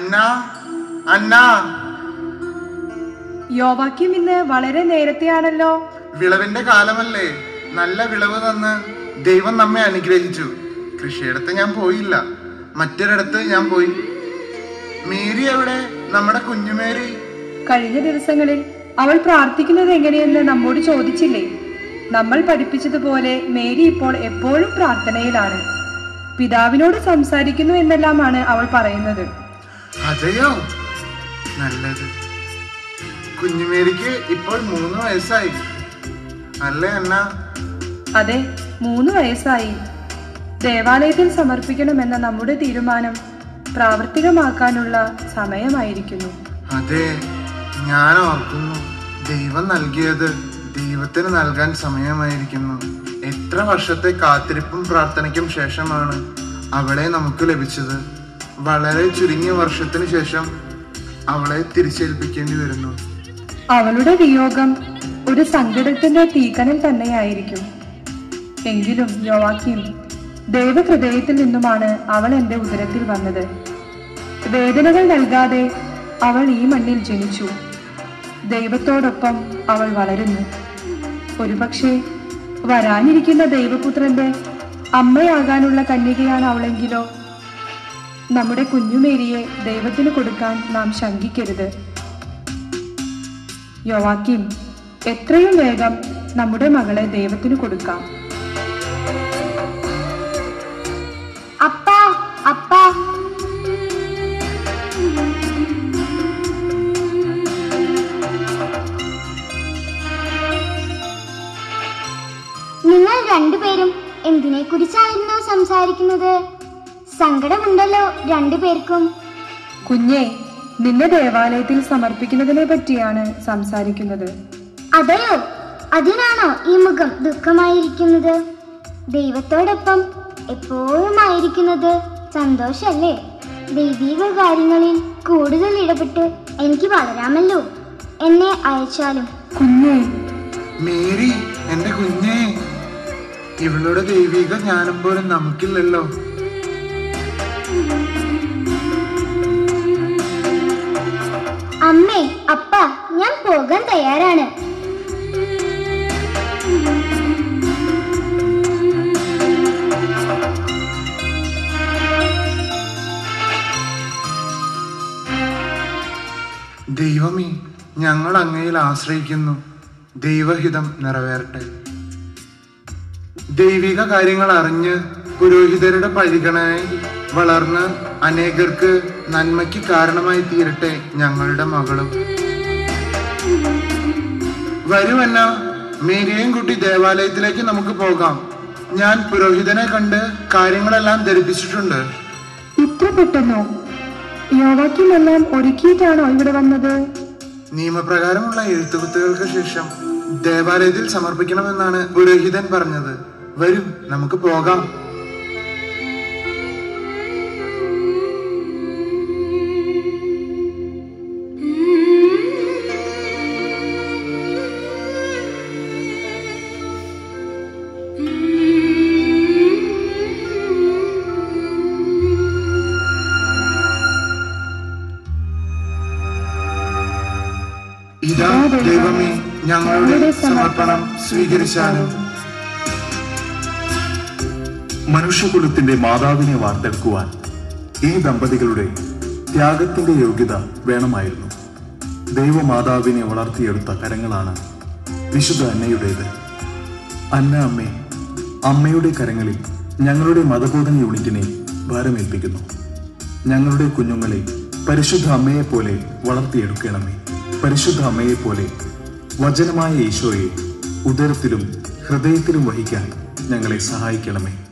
അന്ന അന്ന യോവാക്യം ഇന്ന് വളരെ നേരത്തെയാണല്ലോ വിളവിന്റെ കാലമല്ലേ നല്ല വിളവ് തന്ന് ദൈവം നമ്മെ അനുഗ്രഹിച്ചു കൃഷിയിടത്ത് ഞാൻ പോയില്ല മറ്റൊരിടത്ത് ഞാൻ പോയി മേരി എവിടെ നമ്മുടെ കുഞ്ഞുമേരി കഴിഞ്ഞ ദിവസങ്ങളിൽ അവൾ പ്രാർത്ഥിക്കുന്നത് എങ്ങനെയെന്ന് നമ്മോട് ചോദിച്ചില്ലേ നമ്മൾ പഠിപ്പിച്ചതുപോലെ മേരി ഇപ്പോൾ എപ്പോഴും പ്രാർത്ഥനയിലാണ് പിതാവിനോട് സംസാരിക്കുന്നു എന്നെല്ലാമാണ് അവൾ പറയുന്നത് അതെയോ നല്ലത് കുഞ്ഞുമേരിക്ക് ഇപ്പോൾ മൂന്ന് വയസ്സായി അല്ലേ അന്ന അതെ മൂന്ന് വയസ്സായി ദേവാലയത്തിൽ സമർപ്പിക്കണമെന്ന നമ്മുടെ തീരുമാനം പ്രാവർത്തികമാക്കാനുള്ള സമയമായിരിക്കുന്നു അതെ ഞാൻ ഓർക്കുന്നു ദൈവം നൽകിയത് ദൈവത്തിന് നൽകാൻ സമയമായിരിക്കുന്നു എത്ര വർഷത്തെ കാത്തിരിപ്പും പ്രാർത്ഥനയ്ക്കും ശേഷമാണ് അവളെ നമുക്ക് ലഭിച്ചത് വളരെ ചുരുങ്ങിയ വർഷത്തിന് ശേഷം അവളെ തിരിച്ചേൽപ്പിക്കേണ്ടി വരുന്നു അവളുടെ വിയോഗം ഒരു സങ്കടത്തിന്റെ തീക്കനൽ തന്നെയായിരിക്കും എങ്കിലും യോവാക്യം ദൈവഹൃദയത്തിൽ നിന്നുമാണ് അവൾ എന്റെ ഉദരത്തിൽ വന്നത് വേദനകൾ നൽകാതെ അവൾ ഈ മണ്ണിൽ ജനിച്ചു ദൈവത്തോടൊപ്പം അവൾ വളരുന്നു ഒരുപക്ഷെ വരാനിരിക്കുന്ന ദൈവപുത്രന്റെ അമ്മയാകാനുള്ള കന്യകയാണ് അവളെങ്കിലോ നമ്മുടെ കുഞ്ഞുമേരിയെ ദൈവത്തിന് കൊടുക്കാൻ നാം ശങ്കിക്കരുത് യോവാക്കിം എത്രയും വേഗം നമ്മുടെ മകളെ ദൈവത്തിന് കൊടുക്കാം അപ്പാ അപ്പാ നിങ്ങൾ രണ്ടുപേരും എന്തിനെ കുറിച്ചായിരുന്നു സംസാരിക്കുന്നത് സങ്കടമുണ്ടല്ലോ രണ്ടുപേർക്കും കുഞ്ഞെ നിന്നെ ദേവാലയത്തിൽ സമർപ്പിക്കുന്നതിനെ പറ്റിയാണ് സംസാരിക്കുന്നത് അതെയോ അതിനാണോ ഈ മുഖം ദുഃഖമായിരിക്കുന്നത് ദൈവത്തോടൊപ്പം എപ്പോഴും ആയിരിക്കുന്നത് സന്തോഷല്ലേ ദൈവിക കാര്യങ്ങളിൽ കൂടുതൽ ഇടപെട്ട് എനിക്ക് വളരാമല്ലോ എന്നെ അയച്ചാലും കുഞ്ഞെ മേരി എന്റെ കുഞ്ഞേ ഇവളുടെ ദൈവിക ജ്ഞാനം പോലും നമുക്കില്ലല്ലോ അമ്മേ അപ്പ ഞാൻ പോകാൻ തയ്യാറാണ് ദൈവമേ ഞങ്ങൾ അങ്ങയിൽ ആശ്രയിക്കുന്നു ദൈവഹിതം നിറവേറട്ടെ ദൈവിക കാര്യങ്ങൾ അറിഞ്ഞ് പുരോഹിതരുടെ പരിഗണനയിൽ വളർന്ന് അനേകർക്ക് നന്മയ്ക്ക് കാരണമായി തീരട്ടെ ഞങ്ങളുടെ മകളും വരുവന്ന മേരിയെയും കുട്ടി ദേവാലയത്തിലേക്ക് നമുക്ക് പോകാം ഞാൻ പുരോഹിതനെ കണ്ട് കാര്യങ്ങളെല്ലാം ധരിപ്പിച്ചിട്ടുണ്ട് ഇത്ര പെട്ടെന്നോ യോവാക്യം എല്ലാം ഒരുക്കിയിട്ടാണോ ഇവിടെ വന്നത് നിയമപ്രകാരമുള്ള എഴുത്തുകുത്തുകൾക്ക് ശേഷം ദേവാലയത്തിൽ സമർപ്പിക്കണമെന്നാണ് പുരോഹിതൻ പറഞ്ഞത് വരും നമുക്ക് പോകാം ഇതാ ദൈവമേ ഞങ്ങളുടെ സമർപ്പണം സ്വീകരിച്ചാലും മനുഷ്യകുലത്തിന്റെ മാതാവിനെ വാർത്തെടുക്കുവാൻ ഈ ദമ്പതികളുടെ ത്യാഗത്തിന്റെ യോഗ്യത വേണമായിരുന്നു ദൈവമാതാവിനെ വളർത്തിയെടുത്ത കരങ്ങളാണ് വിശുദ്ധ അന്നയുടേത് അന്ന അമ്മേ അമ്മയുടെ കരങ്ങളിൽ ഞങ്ങളുടെ മതബോധന യൂണിറ്റിനെ ഭാരമേൽപ്പിക്കുന്നു ഞങ്ങളുടെ കുഞ്ഞുങ്ങളെ പരിശുദ്ധ അമ്മയെപ്പോലെ വളർത്തിയെടുക്കണമേ പരിശുദ്ധ അമ്മയെപ്പോലെ വചനമായ ഈശോയെ ഉദരത്തിലും ഹൃദയത്തിലും വഹിക്കാൻ ഞങ്ങളെ സഹായിക്കണമേ